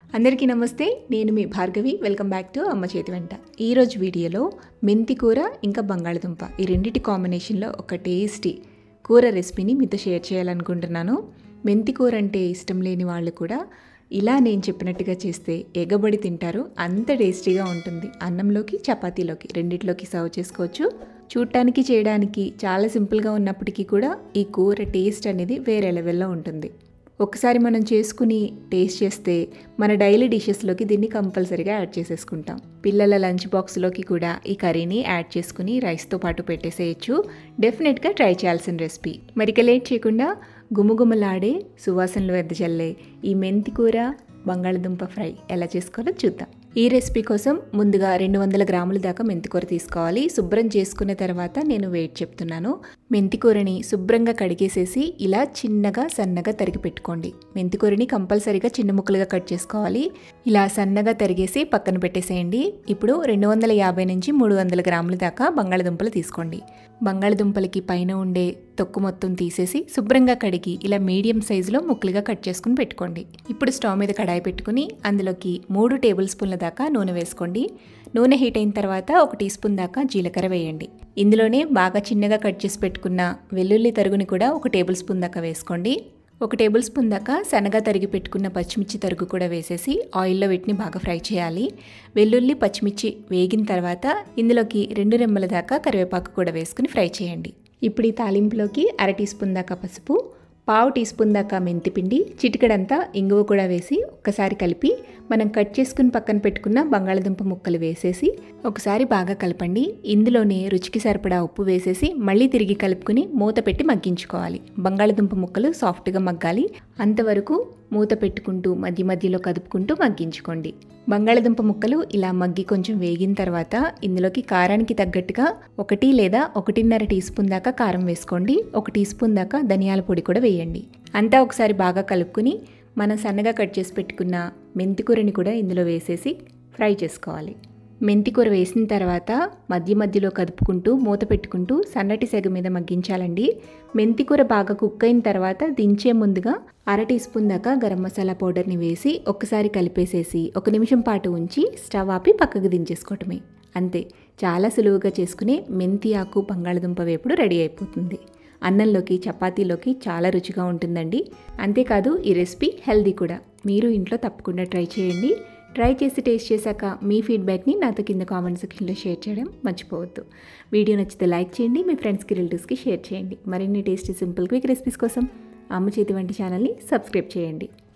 అందరికీ నమస్తే నేను మీ Bhargavi welcome back to Amma Chethi వెంట ఈరోజు వీడియోలో మెంతి కూర ఇంకా బంగాళదుంప ఈ రెండింటి కాంబినేషన్లో ఒక టేస్టీ కూర రెసిపీని మీతో షేర్ చేయాలనుకుంటున్నాను మెంతి కూర అంటే ఇష్టం లేని వాళ్ళు కూడా ఇలా నేను చెప్పినట్టుగా చేస్తే ఎగబడి తింటారు అంత టేస్టీగా ఉంటుంది అన్నంలోకి చపాతీలోకి రెండిట్లోకి సర్వ్ చేసుకోవచ్చు చూడటానికి చేయడానికి చాలా సింపుల్గా ఉన్నప్పటికీ కూడా ఈ కూర టేస్ట్ అనేది వేరే లెవెల్లో ఉంటుంది ఒకసారి మనం చేసుకుని టేస్ట్ చేస్తే మన డైలీ డిషెస్లోకి దీన్ని కంపల్సరీగా యాడ్ చేసేసుకుంటాం పిల్లల లంచ్ బాక్స్లోకి కూడా ఈ కర్రీని యాడ్ చేసుకుని రైస్తో పాటు పెట్టేసేయచ్చు డెఫినెట్గా ట్రై చేయాల్సిన రెసిపీ మరిక లేట్ చేయకుండా గుమగుమలాడే సువాసనలు వెదజల్లే ఈ మెంతి కూర బంగాళదుంప ఫ్రై ఎలా చేసుకోవాలో చూద్దాం ఈ రెసిపీ కోసం ముందుగా రెండు వందల గ్రాముల దాకా మెంతికూర తీసుకోవాలి శుభ్రం చేసుకున్న తర్వాత నేను వెయిట్ చెప్తున్నాను మెంతికూరని శుభ్రంగా కడిగేసేసి ఇలా చిన్నగా సన్నగా తరిగి పెట్టుకోండి మెంతికూరని కంపల్సరీగా చిన్న ముక్కలుగా కట్ చేసుకోవాలి ఇలా సన్నగా తరిగేసి పక్కన పెట్టేసేయండి ఇప్పుడు రెండు వందల యాభై నుంచి మూడు వందల గ్రాముల దాకా బంగాళదుంపలు తీసుకోండి బంగాళదుంపలకి పైన ఉండే తొక్కు మొత్తం తీసేసి శుభ్రంగా కడిగి ఇలా మీడియం సైజులో ముక్కలుగా కట్ చేసుకుని పెట్టుకోండి ఇప్పుడు స్టవ్ మీద కడాయి పెట్టుకుని అందులోకి మూడు టేబుల్ స్పూన్ల దాకా నూనె వేసుకోండి నూనె హీట్ అయిన తర్వాత ఒక టీ స్పూన్ దాకా జీలకర్ర వేయండి ఇందులోనే బాగా చిన్నగా కట్ చేసి పెట్టుకున్న వెల్లుల్లి తరుగుని కూడా ఒక టేబుల్ స్పూన్ దాకా వేసుకోండి ఒక టేబుల్ స్పూన్ దాకా సన్నగా తరిగి పెట్టుకున్న పచ్చిమిర్చి తరుగు కూడా వేసేసి ఆయిల్లో వీటిని బాగా ఫ్రై చేయాలి వెల్లుల్లి పచ్చిమిర్చి వేగిన తర్వాత ఇందులోకి రెండు రెమ్మల దాకా కరివేపాకు కూడా వేసుకుని ఫ్రై చేయండి ఇప్పుడు ఈ తాలింపులోకి అర టీ స్పూన్ దాకా పసుపు పావు టీ స్పూన్ దాకా మెంతిపిండి చిటికడంతా ఇంగువ కూడా వేసి ఒక్కసారి కలిపి మనం కట్ చేసుకుని పక్కన పెట్టుకున్న బంగాళదుంప ముక్కలు వేసేసి ఒకసారి బాగా కలపండి ఇందులోనే రుచికి సరిపడా ఉప్పు వేసేసి మళ్ళీ తిరిగి కలుపుకుని మూత పెట్టి మగ్గించుకోవాలి బంగాళదుంప ముక్కలు సాఫ్ట్గా మగ్గాలి అంతవరకు మూత పెట్టుకుంటూ మధ్య మధ్యలో కదుపుకుంటూ మగ్గించుకోండి బంగాళదుంప ముక్కలు ఇలా మగ్గి కొంచెం వేగిన తర్వాత ఇందులోకి కారానికి తగ్గట్టుగా ఒకటి లేదా ఒకటిన్నర టీ స్పూన్ దాకా కారం వేసుకోండి ఒక టీ స్పూన్ దాకా ధనియాల పొడి కూడా వేయండి అంతా ఒకసారి బాగా కలుపుకుని మనం సన్నగా కట్ చేసి పెట్టుకున్న మెంతికూరని కూడా ఇందులో వేసేసి ఫ్రై చేసుకోవాలి మెంతికూర వేసిన తర్వాత మధ్య మధ్యలో కదుపుకుంటూ మూత పెట్టుకుంటూ సన్నటి సెగ మీద మగ్గించాలండి మెంతికూర బాగా కుక్ అయిన తర్వాత దించే ముందుగా అర టీ స్పూన్ దాకా గరం మసాలా పౌడర్ని వేసి ఒక్కసారి కలిపేసేసి ఒక నిమిషం పాటు ఉంచి స్టవ్ ఆపి పక్కకు దించేసుకోవటమే అంతే చాలా సులువుగా చేసుకునే మెంతి ఆకు బంగాళదుంప వేపుడు రెడీ అయిపోతుంది అన్నంలోకి చపాతీలోకి చాలా రుచిగా ఉంటుందండి అంతేకాదు ఈ రెసిపీ హెల్దీ కూడా మీరు ఇంట్లో తప్పకుండా ట్రై చేయండి ట్రై చేసి టేస్ట్ చేశాక మీ ఫీడ్బ్యాక్ని నాతో కింద కామెంట్ సెక్షన్లో షేర్ చేయడం మర్చిపోవద్దు వీడియో నచ్చితే లైక్ చేయండి మీ ఫ్రెండ్స్కి రిలేటివ్స్కి షేర్ చేయండి మరిన్ని టేస్టీ సింపుల్ క్విక్ రెసిపీస్ కోసం అమ్మ చేతి వంటి ఛానల్ని సబ్స్క్రైబ్ చేయండి